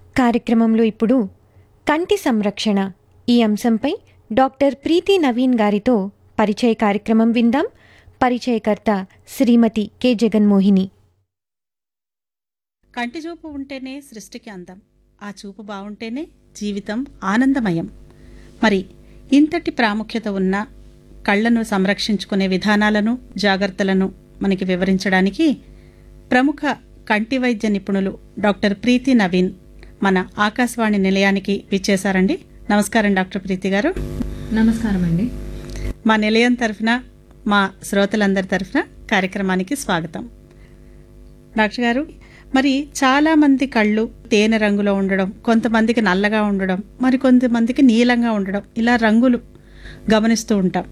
కార్యక్రమంలో ఇప్పుడు కంటి సంరక్షణ ఈ అంశంపై డాక్టర్ ప్రీతి నవీన్ గారితో పరిచయ కార్యక్రమం విందాం పరిచయకర్త శ్రీమతి కె జగన్మోహిని కంటి చూపు ఉంటేనే సృష్టికి అందం ఆ చూపు బాగుంటేనే జీవితం ఆనందమయం మరి ఇంతటి ప్రాముఖ్యత ఉన్న కళ్ళను సంరక్షించుకునే విధానాలను జాగ్రత్తలను మనకి వివరించడానికి ప్రముఖ కంటి వైద్య నిపుణులు డాక్టర్ ప్రీతి నవీన్ మన ఆకాశవాణి నిలయానికి విచ్చేశారండి నమస్కారం డాక్టర్ ప్రీతి గారు నమస్కారం అండి మా నిలయం తరఫున మా శ్రోతలందరి తరఫున కార్యక్రమానికి స్వాగతం డాక్టర్ గారు మరి చాలా మంది కళ్ళు తేనె రంగులో ఉండడం కొంతమందికి నల్లగా ఉండడం మరి కొంతమందికి నీలంగా ఉండడం ఇలా రంగులు గమనిస్తూ ఉంటాం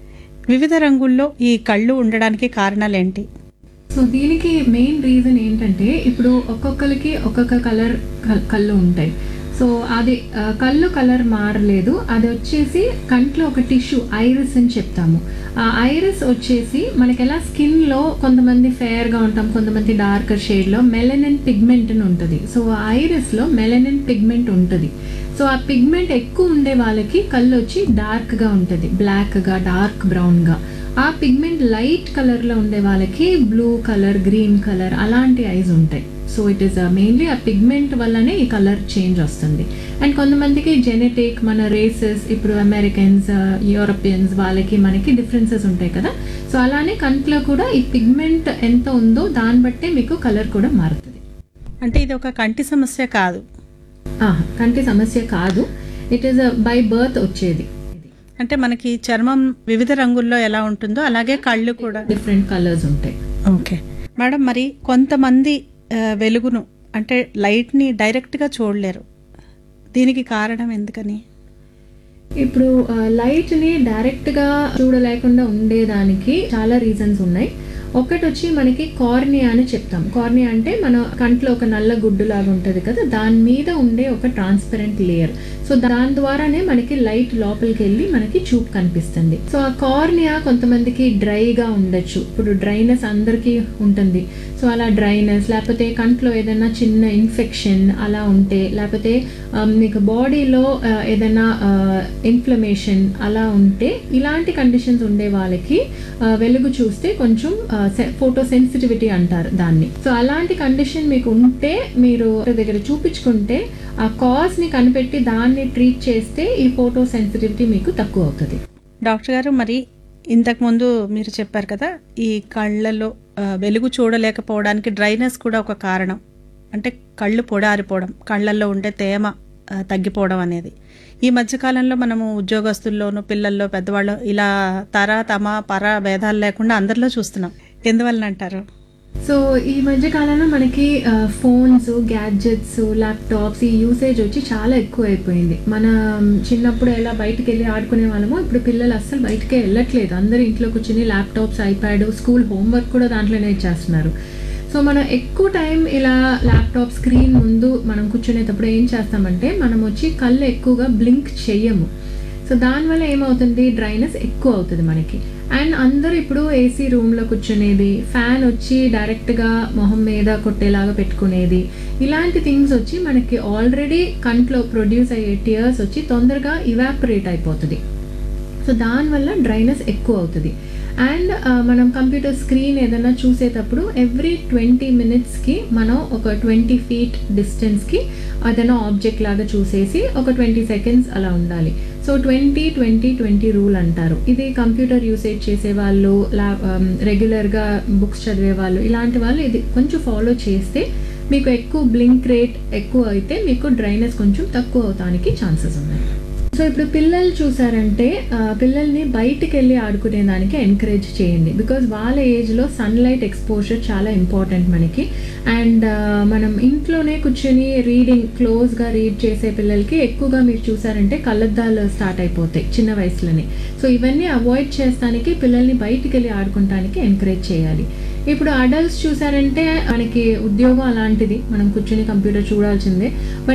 వివిధ రంగుల్లో ఈ కళ్ళు ఉండడానికి కారణాలేంటి సో దీనికి మెయిన్ రీజన్ ఏంటంటే ఇప్పుడు ఒక్కొక్కరికి ఒక్కొక్క కలర్ కళ్ళు ఉంటాయి సో అది ఆ, కళ్ళు కలర్ మారలేదు అది వచ్చేసి కంట్లో ఒక టిష్యూ ఐరిస్ అని చెప్తాము ఆ ఐరిస్ వచ్చేసి మనకి ఎలా స్కిన్లో కొంతమంది ఫెయిర్గా ఉంటాం కొంతమంది డార్కర్ షేడ్లో మెలనిన్ పిగ్మెంట్ అని ఉంటుంది సో ఆ ఐరిస్లో మెలనిన్ పిగ్మెంట్ ఉంటుంది సో ఆ పిగ్మెంట్ ఎక్కువ ఉండే వాళ్ళకి కళ్ళు వచ్చి డార్క్గా ఉంటుంది బ్లాక్గా డార్క్ బ్రౌన్గా ఆ పిగ్మెంట్ లైట్ కలర్లో ఉండే వాళ్ళకి బ్లూ కలర్ గ్రీన్ కలర్ అలాంటి ఐస్ ఉంటాయి సో ఇట్ ఈస్ మెయిన్లీ ఆ పిగ్మెంట్ వల్లనే ఈ కలర్ చేంజ్ వస్తుంది అండ్ కొంతమందికి జెనెటిక్ మన రేసెస్ ఇప్పుడు అమెరికన్స్ యూరోపియన్స్ వాళ్ళకి మనకి డిఫరెన్సెస్ ఉంటాయి కదా సో అలానే కంట్లో కూడా ఈ పిగ్మెంట్ ఎంత ఉందో దాన్ని బట్టే మీకు కలర్ కూడా మారుతుంది అంటే ఇది ఒక కంటి సమస్య కాదు ఆహా, కంటి సమస్య కాదు ఇట్ ఈస్ బై బర్త్ వచ్చేది అంటే మనకి చర్మం వివిధ రంగుల్లో ఎలా ఉంటుందో అలాగే కళ్ళు కూడా డిఫరెంట్ కలర్స్ ఉంటాయి ఓకే మేడం మరి కొంతమంది ఆ, వెలుగును అంటే లైట్ని డైరెక్ట్గా చూడలేరు దీనికి కారణం ఎందుకని ఇప్పుడు ఆ, లైట్ని డైరెక్ట్గా చూడలేకుండా ఉండేదానికి చాలా రీజన్స్ ఉన్నాయి ఒకటి వచ్చి మనకి కార్నియా అని చెప్తాం కార్నియా అంటే మన కంట్లో ఒక నల్ల గుడ్డు లాగా ఉంటుంది కదా దాని మీద ఉండే ఒక ట్రాన్స్పరెంట్ లేయర్ సో దాని ద్వారానే మనకి లైట్ లోపలికి వెళ్ళి మనకి చూపు కనిపిస్తుంది సో ఆ కార్నియా కొంతమందికి డ్రైగా ఉండొచ్చు ఇప్పుడు డ్రైనెస్ అందరికీ ఉంటుంది సో అలా డ్రైనెస్ లేకపోతే కంట్లో ఏదైనా చిన్న ఇన్ఫెక్షన్ అలా ఉంటే లేకపోతే ఆ, మీకు బాడీలో ఆ, ఏదైనా ఇన్ఫ్లమేషన్ అలా ఉంటే ఇలాంటి కండిషన్స్ ఉండే వాళ్ళకి ఆ, వెలుగు చూస్తే కొంచెం ఫోటో సెన్సిటివిటీ అంటారు దాన్ని సో అలాంటి కండిషన్ మీకు ఉంటే మీరు డాక్టర్ దగ్గర చూపించుకుంటే ఆ కాజ్ ని కనిపెట్టి దాన్ని ట్రీట్ చేస్తే ఈ ఫోటో సెన్సిటివిటీ మీకు తక్కువ అవుతుంది డాక్టర్ గారు మరి ఇంతకుముందు మీరు చెప్పారు కదా ఈ కళ్ళలో ఆ, వెలుగు చూడలేకపోవడానికి డ్రైనెస్ కూడా ఒక కారణం అంటే కళ్ళు పొడారిపోవడం కళ్ళల్లో ఉండే తేమ ఆ, తగ్గిపోవడం అనేది ఈ మధ్యకాలంలో మనము ఉద్యోగస్తుల్లోనూ పిల్లల్లో పెద్దవాళ్ళు ఇలా తర తమ పర భేదాలు లేకుండా అందరిలో చూస్తున్నాం ఎందువలన అంటారు సో ఈ మధ్య కాలంలో మనకి ఫోన్స్ గ్యాడ్జెట్స్ ల్యాప్టాప్స్ ఈ యూసేజ్ వచ్చి చాలా ఎక్కువ అయిపోయింది మన చిన్నప్పుడు ఎలా బయటికి వెళ్ళి ఆడుకునే వాళ్ళమో ఇప్పుడు పిల్లలు అస్సలు బయటికే వెళ్ళట్లేదు అందరు ఇంట్లో కూర్చుని ల్యాప్టాప్స్ ఐప్యాడ్ స్కూల్ హోంవర్క్ కూడా దాంట్లోనే ఇచ్చేస్తున్నారు సో మనం ఎక్కువ టైం ఇలా ల్యాప్టాప్ స్క్రీన్ ముందు మనం కూర్చునేటప్పుడు ఏం చేస్తామంటే మనం వచ్చి కళ్ళు ఎక్కువగా బ్లింక్ చెయ్యము సో దానివల్ల ఏమవుతుంది డ్రైనెస్ ఎక్కువ అవుతుంది మనకి అండ్ అందరూ ఇప్పుడు ఏసీ రూమ్లో కూర్చునేది ఫ్యాన్ వచ్చి డైరెక్ట్గా మొహం మీద కొట్టేలాగా పెట్టుకునేది ఇలాంటి థింగ్స్ వచ్చి మనకి ఆల్రెడీ కంట్లో ప్రొడ్యూస్ అయ్యే టియర్స్ వచ్చి తొందరగా ఇవాపరేట్ అయిపోతుంది సో దానివల్ల డ్రైనెస్ ఎక్కువ అవుతుంది అండ్ మనం కంప్యూటర్ స్క్రీన్ ఏదైనా చూసేటప్పుడు ఎవ్రీ ట్వంటీ మినిట్స్కి మనం ఒక ట్వంటీ ఫీట్ డిస్టెన్స్కి ఏదైనా ఆబ్జెక్ట్ లాగా చూసేసి ఒక ట్వంటీ సెకండ్స్ అలా ఉండాలి so twenty twenty twenty rule అంటారు ఇది కంప్యూటర్ యూసేజ్ చేసే వాళ్ళు లా రెగ్యులర్గా బుక్స్ చదివే వాళ్ళు ఇలాంటి వాళ్ళు ఇది కొంచెం ఫాలో చేస్తే మీకు ఎక్కువ బ్లింక్ రేట్ ఎక్కువ అయితే మీకు డ్రైనెస్ కొంచెం తక్కువ అవటానికి ఛాన్సెస్ ఉన్నాయి సో ఇప్పుడు పిల్లలు చూసారంటే ఆ, పిల్లల్ని బయటికి వెళ్ళి ఆడుకునే దానికి ఎంకరేజ్ చేయండి బికాజ్ వాళ్ళ ఏజ్లో సన్లైట్ ఎక్స్పోజర్ చాలా ఇంపార్టెంట్ మనకి అండ్ మనం ఇంట్లోనే కూర్చొని రీడింగ్ క్లోజ్గా రీడ్ చేసే పిల్లలకి ఎక్కువగా మీరు చూసారంటే కళ్ళద్దాలు స్టార్ట్ అయిపోతాయి చిన్న వయసులోనే సో ఇవన్నీ అవాయిడ్ చేస్తానికి పిల్లల్ని బయటికి వెళ్ళి ఆడుకోవటానికి ఎంకరేజ్ చేయాలి ఇప్పుడు అడల్ట్స్ చూసారంటే మనకి ఉద్యోగం అలాంటిది మనం కూర్చొని కంప్యూటర్ చూడాల్సిందే బట్